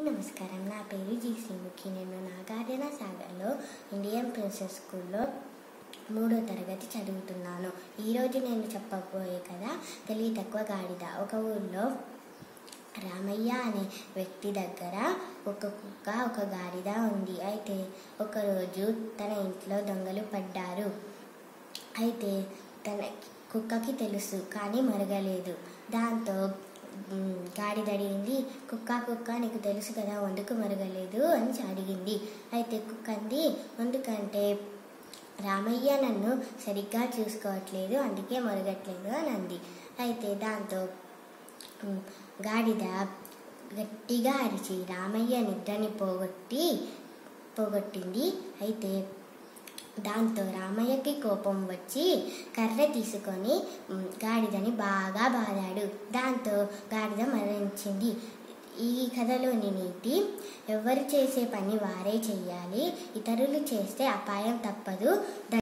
నమస్కారం నా పేరు జీ శ్రీముఖి నేను నాగార్జున సాగర్లో ఇండియన్ ప్రిన్సెస్ స్కూల్లో మూడో తరగతి చదువుతున్నాను ఈరోజు నేను చెప్పబోయే కదా తెలివి తక్కువ గాడిద ఒక ఊళ్ళో రామయ్య అనే వ్యక్తి దగ్గర ఒక కుక్క ఒక గాడిద ఉంది అయితే ఒకరోజు తన ఇంట్లో దొంగలు పడ్డారు అయితే తన కుక్కకి తెలుసు కానీ మరగలేదు దాంతో మ్, గాడిద అడిగింది కుక్క కుక్క నీకు తెలుసు కదా ఎందుకు మరగలేదు అని అడిగింది అయితే కుక్క అంది ఎందుకంటే రామయ్య నన్ను సరిగ్గా చూసుకోవట్లేదు అందుకే మరగట్లేదు అని అంది అయితే దాంతో మ్, గాడిద గట్టిగా అరిచి రామయ్య నిద్రని పోగొట్టి పోగొట్టింది అయితే దాంతో రామయ్యకి కోపం వచ్చి కర్ర తీసుకొని మ్, గాడిదని బాగా బాదాడు దాంతో గాడిద మరణించింది ఈ కథలోని నీతి ఎవరు చేసే పని వారే చెయ్యాలి ఇతరులు చేస్తే అపాయం తప్పదు